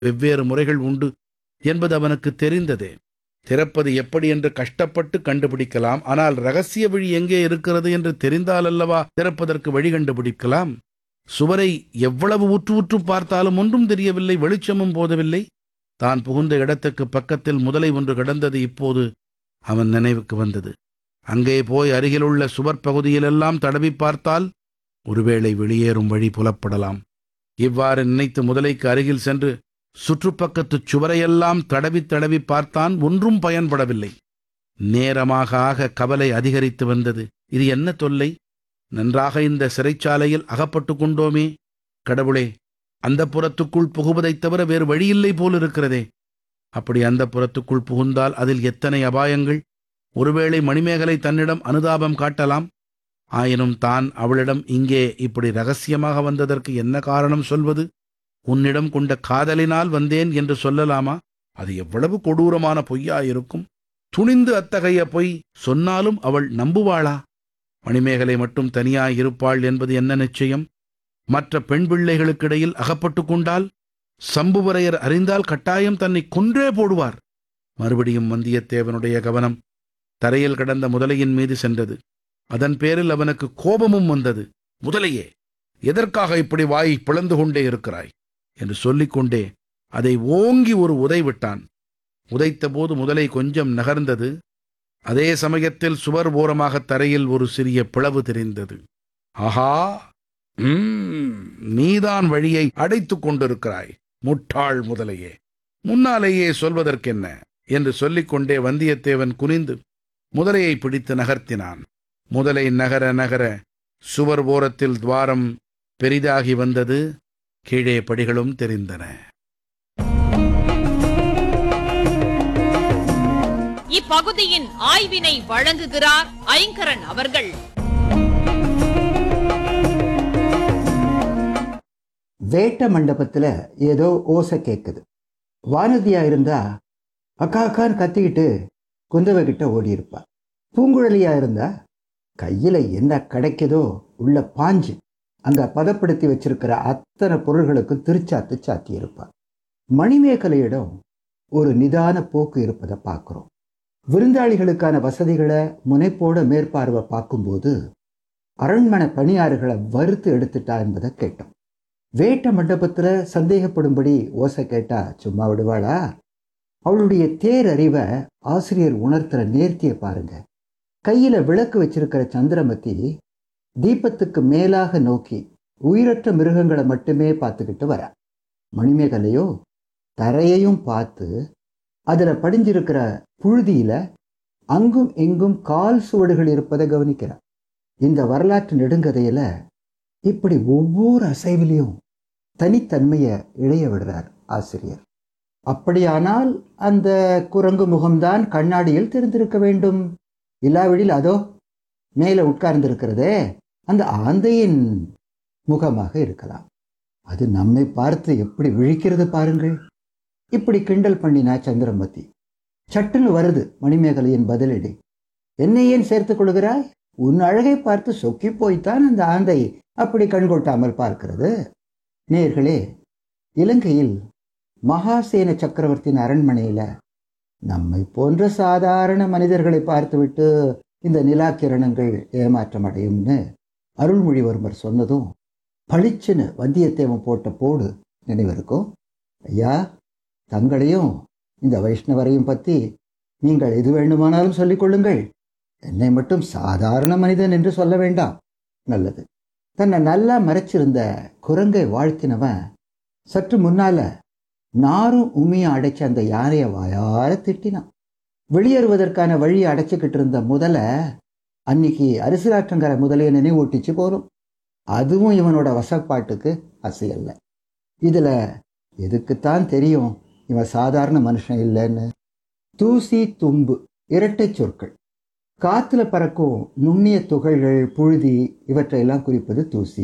வெவ்வேறு முறைகள் உண்டு என்பது அவனுக்கு தெரிந்ததே திறப்பது எப்படி என்று கஷ்டப்பட்டு கண்டுபிடிக்கலாம் ஆனால் ரகசிய வழி எங்கே இருக்கிறது என்று தெரிந்தாலல்லவா திறப்பதற்கு வழி கண்டுபிடிக்கலாம் சுவரை எவ்வளவு உற்று உற்று பார்த்தாலும் ஒன்றும் தெரியவில்லை வெளிச்சமும் போதவில்லை தான் புகுந்த இடத்துக்கு பக்கத்தில் முதலை ஒன்று கிடந்தது இப்போது அவன் நினைவுக்கு வந்தது அங்கே போய் அருகிலுள்ள சுவர் பகுதியிலெல்லாம் தடவி பார்த்தால் ஒருவேளை வெளியேறும் வழி புலப்படலாம் இவ்வாறு நினைத்து முதலைக்கு அருகில் சென்று சுற்றுப்பக்கத்துச் சுவரையெல்லாம் தடவி தடவி பார்த்தான் ஒன்றும் பயன்படவில்லை நேரமாக ஆக கவலை அதிகரித்து வந்தது இது என்ன தொல்லை நன்றாக இந்த சிறைச்சாலையில் அகப்பட்டு கொண்டோமே கடவுளே அந்த புறத்துக்குள் புகுவதைத் தவிர வேறு வழியில்லை போலிருக்கிறதே அப்படி அந்த புறத்துக்குள் புகுந்தால் அதில் எத்தனை அபாயங்கள் ஒருவேளை மணிமேகலை தன்னிடம் அனுதாபம் காட்டலாம் ஆயினும் தான் அவளிடம் இங்கே இப்படி ரகசியமாக வந்ததற்கு என்ன காரணம் சொல்வது உன்னிடம் கொண்ட காதலினால் வந்தேன் என்று சொல்லலாமா அது எவ்வளவு கொடூரமான பொய்யாயிருக்கும் துணிந்து அத்தகைய பொய் சொன்னாலும் அவள் நம்புவாளா மணிமேகலை மட்டும் தனியாயிருப்பாள் என்பது என்ன நிச்சயம் மற்ற பெண் பிள்ளைகளுக்கிடையில் அகப்பட்டு கொண்டால் சம்புவரையர் அறிந்தால் கட்டாயம் தன்னை கொன்றே போடுவார் மறுபடியும் வந்தியத்தேவனுடைய கவனம் தரையில் கிடந்த முதலையின் மீது சென்றது அதன் பேரில் அவனுக்கு கோபமும் வந்தது முதலையே எதற்காக இப்படி வாய் பிளந்து கொண்டே இருக்கிறாய் என்று சொல்லிக்கொண்டே அதை ஓங்கி ஒரு உதை விட்டான் உதைத்தபோது முதலை கொஞ்சம் நகர்ந்தது அதே சமயத்தில் சுவர் ஓரமாக தரையில் ஒரு சிறிய பிளவு தெரிந்தது ஆஹா ம், நீதான் வழியை அடைத்துக் கொண்டிருக்கிறாய் முட்டாள் முதலையே முன்னாலேயே சொல்வதற்கென்ன என்று சொல்லிக்கொண்டே வந்தியத்தேவன் குனிந்து முதலையை பிடித்து நகர்த்தினான் முதலை நகர நகர சுவர் ஓரத்தில் துவாரம் பெரிதாகி வந்தது கீழே படிகளும் தெரிந்தன இப்பகுதியின் ஆய்வினை வழங்குகிறார் ஐங்கரன் அவர்கள் வேட்ட மண்டபத்துல ஏதோ ஓசை கேட்குது வானதியா இருந்தா அக்கா அக்கான்னு கத்திக்கிட்டு குந்தவை கிட்ட ஓடி இருப்பா பூங்குழலியா இருந்தா கையில என்ன கிடைக்குதோ உள்ள பாஞ்சு அங்க பதப்படுத்தி வச்சிருக்கிற அத்தனை பொருள்களுக்கும் திருச்சாத்து சாத்தி இருப்பா மணிமேகலையிடம் ஒரு நிதான போக்கு இருப்பதை பார்க்குறோம் விருந்தாளிகளுக்கான வசதிகளை முனைப்போட மேற்பார்வை பார்க்கும்போது அரண்மனை பணியாறுகளை வறுத்து எடுத்துட்டா என்பதை கேட்டோம் வேட்ட மண்டபத்துல சந்தேகப்படும்படி ஓசை கேட்டா சும்மா விடுவாளா அவளுடைய தேரறிவை ஆசிரியர் உணர்த்துற நேர்த்தியை பாருங்க கையில விளக்கு வச்சிருக்கிற சந்திரமதி தீபத்துக்கு மேலாக நோக்கி உயிரற்ற மிருகங்களை மட்டுமே பார்த்துக்கிட்டு வர மணிமேகலையோ தரையையும் பார்த்து அதுல படிஞ்சிருக்கிற புழுதியில அங்கும் இங்கும் கால் சுவடுகள் இருப்பதை கவனிக்கிறார் இந்த வரலாற்று நெடுங்கதையில இப்படி ஒவ்வொரு அசைவிலையும் தனித்தன்மையை இழைய விடுறார் ஆசிரியர் அப்படியானால் அந்த குரங்கு முகம்தான் கண்ணாடியில் தெரிந்திருக்க வேண்டும் இல்லாவிடில் அதோ மேலே உட்கார்ந்திருக்கிறதே அந்த ஆந்தையின் முகமாக இருக்கலாம் அது நம்மை பார்த்து எப்படி விழிக்கிறது பாருங்கள் இப்படி கிண்டல் பண்ணினா சந்திரமதி சட்டுன்னு வருது மணிமேகலையின் பதிலடி என்னை ஏன் சேர்த்துக் கொள்கிறாய் உன் அழகை பார்த்து சொக்கி போய்த்தான் அந்த ஆந்தை அப்படி கண்கொட்டாமல் பார்க்கிறது நேர்களே இலங்கையில் மகாசேன சக்கரவர்த்தியின் அரண்மனையில நம்மை போன்ற சாதாரண மனிதர்களை பார்த்துவிட்டு இந்த நிலாக்கிரணங்கள் ஏமாற்றம் அடையும்னு அருள்மொழிவர்மர் சொன்னதும் பளிச்சுன்னு வந்தியத்தேவன் போட்ட போடு நினைவிருக்கும் ஐயா தங்களையும் இந்த வைஷ்ணவரையும் பற்றி நீங்கள் எது வேண்டுமானாலும் சொல்லிக் கொள்ளுங்கள் என்னை மட்டும் சாதாரண மனிதன் என்று சொல்ல வேண்டாம் நல்லது தன்னை நல்லா மறைச்சிருந்த குரங்கை வாழ்த்தினவன் சற்று முன்னால நாரும் உமியும் அடைச்ச அந்த யானையை வாயார திட்டினான் வெளியேறுவதற்கான வழியை அடைச்சிக்கிட்டு இருந்த முதல அன்னைக்கு அரிசிலாற்றங்கரை முதலையை நினைவூட்டிச்சு போறோம் அதுவும் இவனோட வசப்பாட்டுக்கு அசையல்ல இதுல எதுக்குத்தான் தெரியும் இவன் சாதாரண மனுஷன் இல்லைன்னு தூசி தும்பு இரட்டை சொற்கள் காத்துல பறக்கும் நுண்ணிய துகள்கள் புழுதி இவற்றையெல்லாம் குறிப்பது தூசி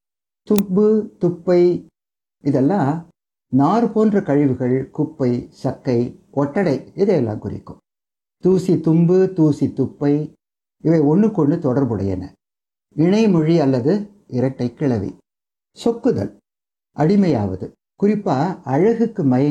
தும்பு துப்பை இதெல்லாம் நார் போன்ற கழிவுகள் குப்பை சக்கை ஒட்டடை இதையெல்லாம் குறிக்கும் தூசி தும்பு தூசி துப்பை இவை ஒன்றுக்கொன்று தொடர்புடையன இணைமொழி அல்லது இரட்டை கிளவி சொக்குதல் அடிமையாவது குறிப்பா அழகுக்கு மயங்கி